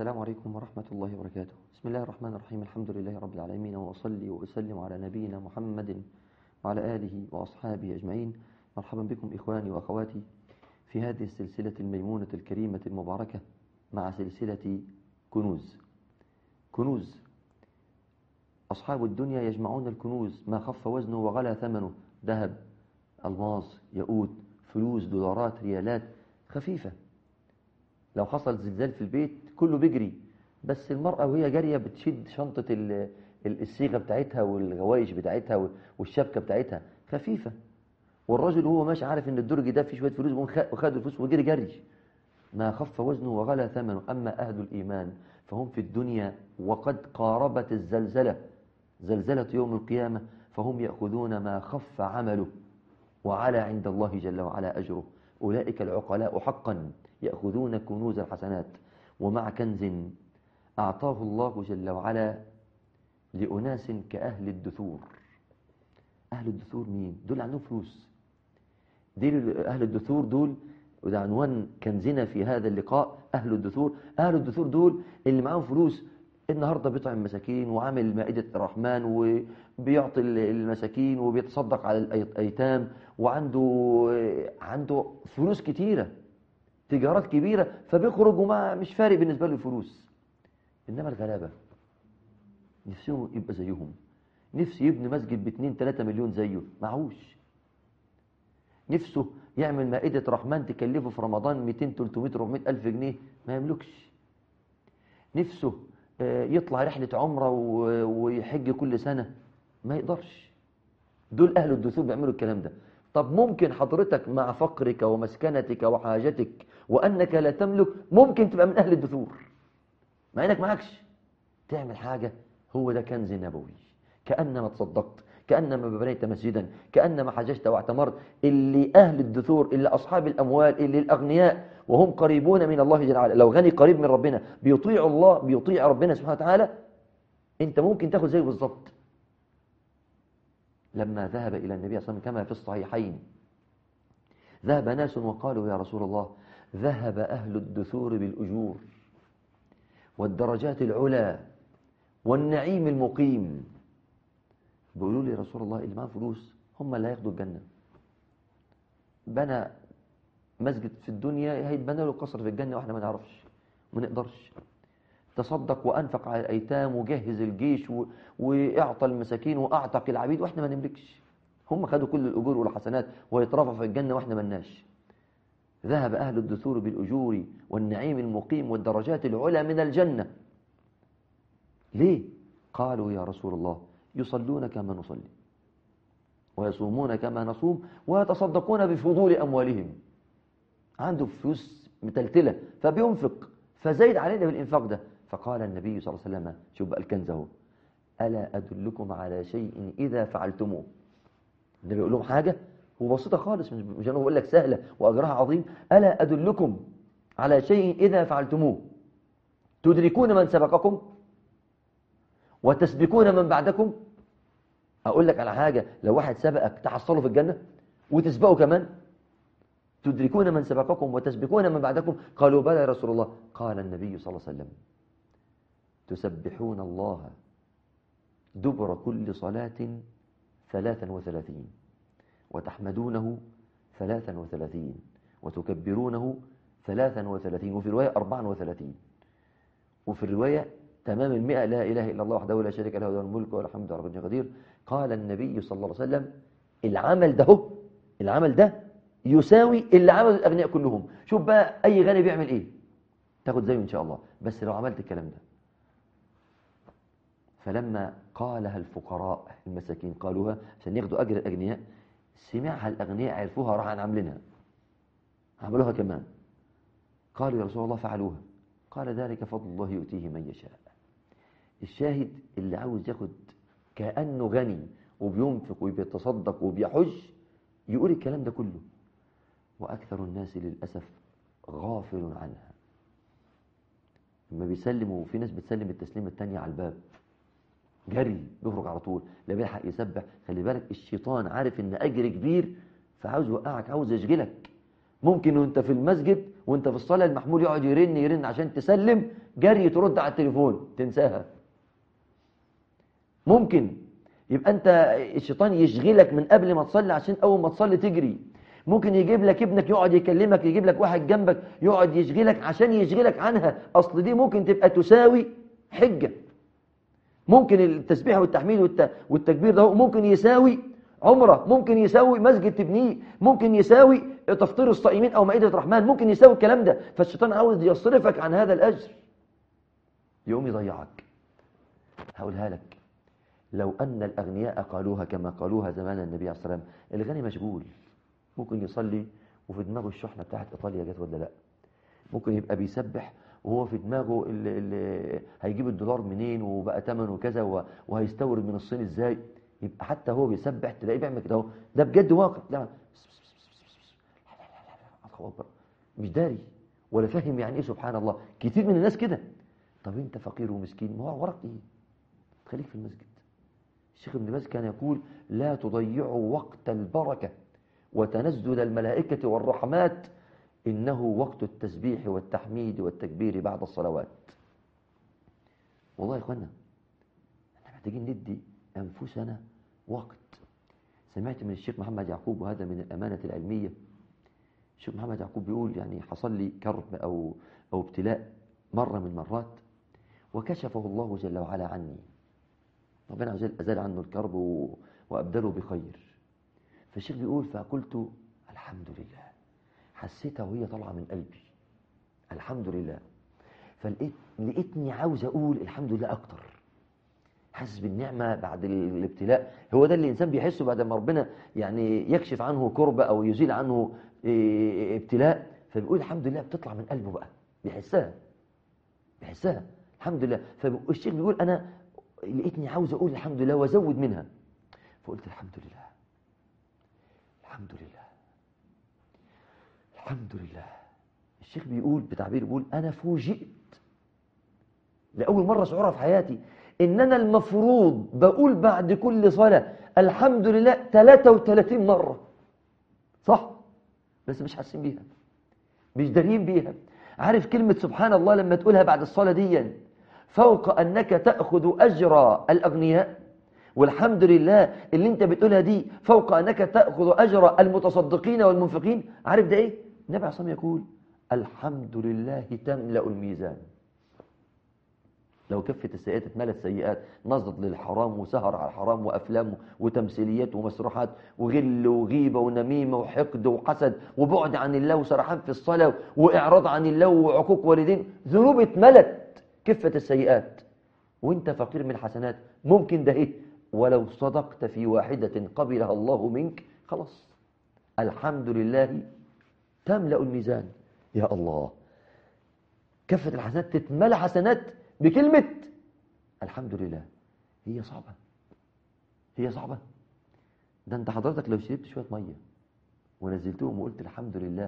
السلام عليكم ورحمة الله وبركاته بسم الله الرحمن الرحيم الحمد لله رب العالمين وأصلي وأسلم على نبينا محمد وعلى آله وأصحابه أجمعين مرحبا بكم إخواني وأخواتي في هذه السلسلة الميمونة الكريمة المباركة مع سلسلة كنوز كنوز أصحاب الدنيا يجمعون الكنوز ما خف وزنه وغلى ثمنه ذهب ألماس ياقوت فلوس دولارات ريالات خفيفة لو حصل زلزال في البيت كله بيجري بس المرأة وهي جارية بتشد شنطة ال- ال- الصيغة بتاعتها والغوايش بتاعتها وال- والشبكة بتاعتها خفيفة والراجل وهو ماشي عارف ان الدرج ده فيه شوية فلوس بيقوم خ- خد الفلوس وجري جري ما خف وزنه وغلى ثمنه أما أهل الإيمان فهم في الدنيا وقد قاربت الزلزلة زلزلة يوم القيامة فهم يأخذون ما خف عمله وعلى عند الله جل وعلا أجره أولئك العقلاء حقا يأخذون كنوز الحسنات ومع كنز أعطاه الله جل وعلا لأناس كأهل الدثور أهل الدثور مين؟ دول عندهم فلوس دول أهل الدثور دول وده عنوان كنزنا في هذا اللقاء أهل الدثور أهل الدثور دول اللي معاهم فلوس النهاردة بيطعم مساكين وعامل مائدة الرحمن وبيعطي المساكين وبيتصدق على الأيتام وعنده عنده فلوس كتيرة تجارات كبيرة فبيخرج وما مش فارق بالنسبة له الفلوس إنما الغلابة نفسهم يبقى زيهم نفسه يبني مسجد باتنين تلاتة مليون زيه معهوش نفسه يعمل مائدة رحمن تكلفه في رمضان 200 300 400 ألف جنيه ما يملكش نفسه آه، يطلع رحلة عمرة و- ويحج كل سنة ما يقدرش دول أهل الدثور بيعملوا الكلام ده طب ممكن حضرتك مع فقرك ومسكنتك وحاجتك وأنك لا تملك ممكن تبقى من أهل الدثور مع أنك معكش تعمل حاجة هو ده كنز نبوي كأنما تصدقت كأنما بنيت مسجدا كأنما حججت واعتمرت اللي أهل الدثور اللي أصحاب الأموال اللي الأغنياء وهم قريبون من الله جل وعلا لو غني قريب من ربنا بيطيع الله بيطيع ربنا سبحانه وتعالى انت ممكن تاخد زيه بالظبط لما ذهب إلى النبي صلى الله عليه وسلم كما في الصحيحين ذهب ناس وقالوا يا رسول الله ذهب أهل الدثور بالأجور والدرجات العلى والنعيم المقيم بيقولوا لي يا رسول الله اللي معاه فلوس هم اللي هياخدوا الجنة بنى مسجد في الدنيا هيتبنى له قصر في الجنة واحنا ما نعرفش ما نقدرش تصدق وأنفق على الأيتام وجهز الجيش و... وأعطى المساكين وأعتق العبيد وإحنا ما نملكش هم خدوا كل الأجور والحسنات ويترفعوا في الجنة وإحنا ملناش ذهب أهل الدثور بالأجور والنعيم المقيم والدرجات العلى من الجنة ليه؟ قالوا يا رسول الله يصلون كما نصلي ويصومون كما نصوم ويتصدقون بفضول أموالهم عنده فلوس متلتلة فبينفق فزايد علينا بالإنفاق ده فقال النبي صلى الله عليه وسلم شوف بقى الكنز اهو ألا أدلكم على شيء إذا فعلتموه النبي يقول لهم حاجة وبسيطة خالص مش مش أنا بقول لك سهلة وأجرها عظيم ألا أدلكم على شيء إذا فعلتموه تدركون من سبقكم وتسبقون من بعدكم أقول لك على حاجة لو واحد سبقك تحصله في الجنة وتسبقه كمان تدركون من سبقكم وتسبقون من بعدكم قالوا بلى يا رسول الله قال النبي صلى الله عليه وسلم تسبحون الله دبر كل صلاة ثلاثا وثلاثين وتحمدونه ثلاثا وثلاثين وتكبرونه ثلاثا وثلاثين وفي رواية أربعا وثلاثين وفي الرواية تمام المئة لا إله إلا الله وحده لا شريك له له الملك وله الحمد على كل شيء قدير قال النبي صلى الله عليه وسلم العمل ده هو العمل ده يساوي اللي عمله الأغنياء كلهم شوف بقى أي غني بيعمل إيه تاخد زيه إن شاء الله بس لو عملت الكلام ده فلما قالها الفقراء المساكين قالوها عشان ياخدوا أجر الأغنياء سمعها الأغنياء عرفوها راح عاملينها عملوها كمان قالوا يا رسول الله فعلوها قال ذلك فضل الله يؤتيه من يشاء الشاهد اللي عاوز ياخد كأنه غني وبينفق وبيتصدق وبيحج يقول الكلام ده كله وأكثر الناس للأسف غافل عنها لما بيسلموا في ناس بتسلم التسليمة التانية على الباب جري بيخرج على طول لا بيلحق يسبح خلي بالك الشيطان عارف ان اجر كبير فعاوز يوقعك عاوز يشغلك ممكن وانت في المسجد وانت في الصلاة المحمول يقعد يرن يرن عشان تسلم جري ترد على التليفون تنساها ممكن يبقى انت الشيطان يشغلك من قبل ما تصلي عشان اول ما تصلي تجري ممكن يجيب لك ابنك يقعد يكلمك يجيب لك واحد جنبك يقعد يشغلك عشان يشغلك عنها اصل دي ممكن تبقى تساوي حجة ممكن التسبيح والتحميد والت... والتكبير ده ممكن يساوي عمرة ممكن يساوي مسجد تبنيه ممكن يساوي تفطير الصائمين او مائدة الرحمن ممكن يساوي الكلام ده فالشيطان عاوز يصرفك عن هذا الاجر يقوم يضيعك هقولها لك لو أن الأغنياء قالوها كما قالوها زمان النبي عليه الصلاة والسلام الغني مشغول ممكن يصلي وفي دماغه الشحنة بتاعت إيطاليا جت ولا لا ممكن يبقى بيسبح وهو في دماغه اللي اللي هيجيب الدولار منين وبقى ثمنه كذا وهيستورد من الصين ازاي يبقى حتى هو بيسبح تلاقيه بيعمل كده اهو ده بجد واقع لا مش داري ولا فاهم يعني ايه سبحان الله كتير من الناس كده طب انت فقير ومسكين ما هو وراك ايه خليك في المسجد الشيخ ابن باز كان يقول لا تضيعوا وقت البركة وتنزل الملائكة والرحمات إنه وقت التسبيح والتحميد والتكبير بعد الصلوات والله يا إخوانا احنا محتاجين ندي أنفسنا وقت سمعت من الشيخ محمد يعقوب وهذا من الأمانة العلمية الشيخ محمد يعقوب بيقول يعني حصل لي كرب أو, أو ابتلاء مرة من المرات وكشفه الله جل وعلا عني ربنا عز وجل أزال عنه الكرب وأبدله بخير فالشيخ بيقول فقلت الحمد لله حسيتها وهي طالعة من قلبي الحمد لله فلقيت لقيتني عاوز أقول الحمد لله أكتر حاسس بالنعمة بعد الابتلاء هو ده اللي الإنسان بيحسه بعد ما ربنا يعني يكشف عنه كربة أو يزيل عنه ابتلاء فبيقول الحمد لله بتطلع من قلبه بقى بيحسها بيحسها الحمد لله فالشيخ بيقول أنا لقيتني عاوز أقول الحمد لله وأزود منها فقلت الحمد لله الحمد لله الحمد لله الشيخ بيقول بتعبير بيقول أنا فوجئت لأول مرة شعورها في حياتي إن أنا المفروض بقول بعد كل صلاة الحمد لله 33 مرة صح بس مش حاسين بيها مش دارين بيها عارف كلمة سبحان الله لما تقولها بعد الصلاة دي فوق أنك تأخذ أجر الأغنياء والحمد لله اللي انت بتقولها دي فوق أنك تأخذ أجر المتصدقين والمنفقين عارف ده ايه النبي عليه الصلاة يقول الحمد لله تملأ الميزان لو كفة السيئات اتملت سيئات نظر للحرام وسهر على الحرام وأفلام وتمثيليات ومسروحات وغل وغيبة ونميمة وحقد وحسد وبعد عن الله وسرحان في الصلاة وإعراض عن الله وعقوق والدين ذنوب اتملت كفة السيئات وانت فقير من الحسنات ممكن ده ايه ولو صدقت في واحدة قبلها الله منك خلاص الحمد لله تملأ الميزان يا الله كفة الحسنات تتملى حسنات بكلمة الحمد لله هي صعبة هي صعبة ده انت حضرتك لو شربت شوية مية ونزلتهم وقلت الحمد لله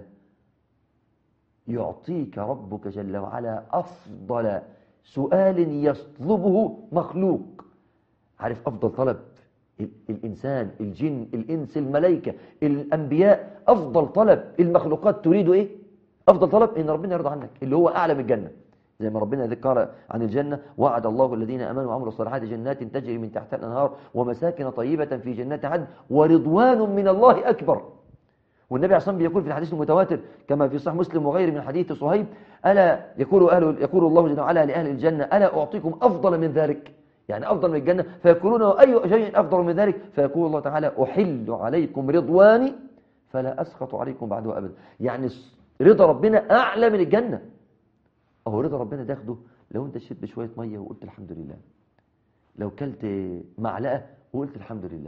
يعطيك ربك جل وعلا أفضل سؤال يطلبه مخلوق عارف أفضل طلب الإنسان الجن الإنس الملائكة الأنبياء أفضل طلب المخلوقات تريد إيه أفضل طلب إن ربنا يرضى عنك اللي هو أعلى من الجنة زي ما ربنا ذكر عن الجنة وعد الله الذين أمنوا وعملوا الصالحات جنات تجري من تحتها الأنهار ومساكن طيبة في جنات عدن ورضوان من الله أكبر والنبي عليه الصلاة والسلام يقول في الحديث المتواتر كما في صحيح مسلم وغيره من حديث صهيب ألا يقول, أهل يقول الله جل وعلا لأهل الجنة ألا أعطيكم أفضل من ذلك يعني أفضل من الجنة فيقولون أي شيء أفضل من ذلك فيقول الله تعالى أحل عليكم رضواني فلا أسخط عليكم بعده أبدا يعني رضا ربنا أعلى من الجنة أهو رضا ربنا تاخده لو أنت شربت شوية مية وقلت الحمد لله لو كلت معلقة وقلت الحمد لله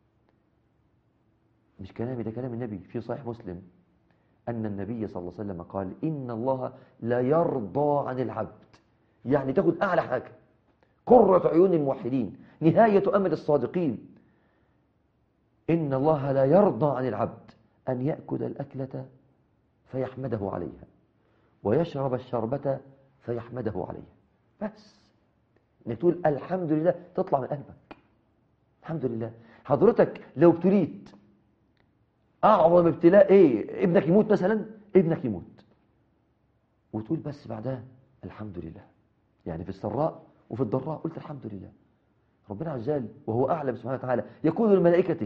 مش كلامي ده كلام النبي في صحيح مسلم أن النبي صلى الله عليه وسلم قال إن الله لا يرضى عن العبد يعني تاخد أعلى حاجة قرة عيون الموحدين نهاية أمل الصادقين إن الله لا يرضى عن العبد أن يأكل الأكلة فيحمده عليها ويشرب الشربة فيحمده عليها بس انك تقول الحمد لله تطلع من قلبك الحمد لله حضرتك لو ابتليت أعظم ابتلاء إيه ابنك يموت مثلا ابنك يموت وتقول بس بعدها الحمد لله يعني في السراء وفي الضراء قلت الحمد لله ربنا عز وجل وهو أعلم سبحانه وتعالى يقول لملائكته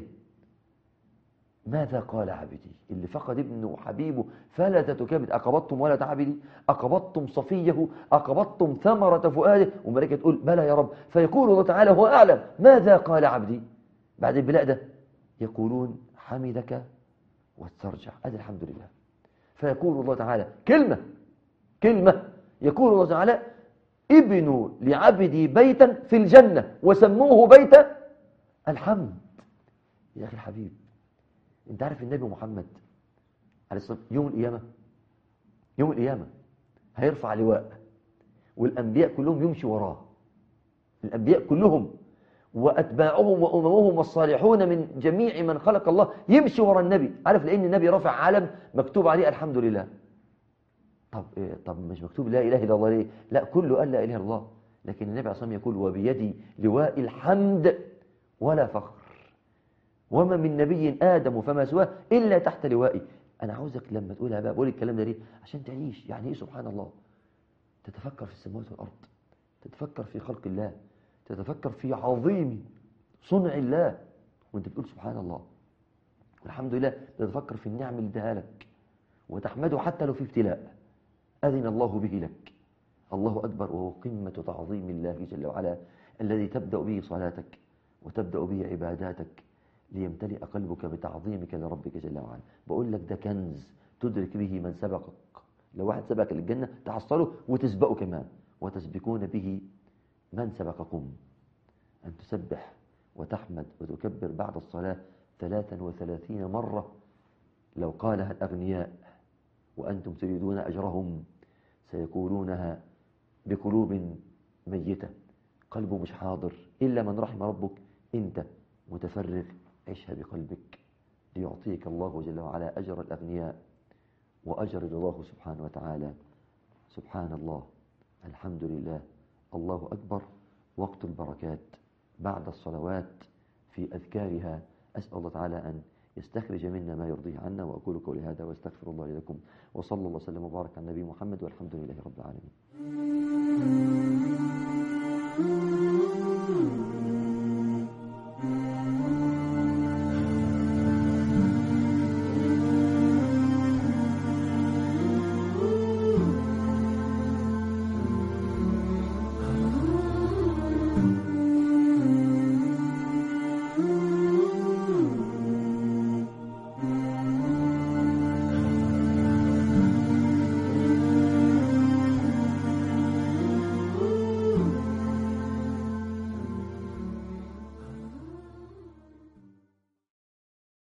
ماذا قال عبدي اللي فقد ابنه وحبيبه فلا تكبد أقبضتم ولد عبدي أقبضتم صفيه أقبضتم ثمرة فؤاده وملائكة تقول بلى يا رب فيقول الله تعالى هو أعلم ماذا قال عبدي بعد البلاء ده يقولون حمدك واسترجع هذا الحمد لله فيقول الله تعالى كلمة كلمة يقول الله تعالى ابنوا لعبدي بيتا في الجنة وسموه بيت الحمد يا أخي الحبيب انت عارف النبي محمد عليه الصلاة يوم القيامة يوم القيامة هيرفع لواء والأنبياء كلهم يمشي وراه الأنبياء كلهم وأتباعهم وأممهم والصالحون من جميع من خلق الله يمشي ورا النبي عارف لأن النبي رفع علم مكتوب عليه الحمد لله طب إيه طب مش مكتوب لا إله إلا الله ليه لا كله قال لا إله إلا الله لكن النبي عليه الصلاة والسلام يقول وبيدي لواء الحمد ولا فخر وما من نبي آدم فما سواه إلا تحت لوائي أنا عاوزك لما تقولها بقى بقول الكلام ده ليه عشان تعيش يعني إيه سبحان الله تتفكر في السماوات والأرض تتفكر في خلق الله تتفكر في عظيم صنع الله وانت بتقول سبحان الله والحمد لله تتفكر في النعم اللي اداها لك وتحمده حتى لو في ابتلاء أذن الله به لك الله أكبر وهو قمة تعظيم الله جل وعلا الذي تبدأ به صلاتك وتبدأ به عباداتك ليمتلئ قلبك بتعظيمك لربك جل وعلا بقول لك ده كنز تدرك به من سبقك لو واحد سبقك للجنة تحصله وتسبقه كمان وتسبقون به من سبقكم أن تسبح وتحمد وتكبر بعد الصلاة ثلاثا وثلاثين مرة لو قالها الأغنياء وأنتم تريدون أجرهم سيقولونها بقلوب ميتة قلبه مش حاضر إلا من رحم ربك أنت متفرغ عيشها بقلبك ليعطيك الله جل وعلا أجر الأغنياء وأجر الله سبحانه وتعالى سبحان الله الحمد لله الله أكبر وقت البركات بعد الصلوات في أذكارها أسأل الله تعالى أن يستخرج منا ما يرضيه عنا وأقول قولي هذا واستغفر الله لكم وصلى الله وسلم وبارك على النبي محمد والحمد لله رب العالمين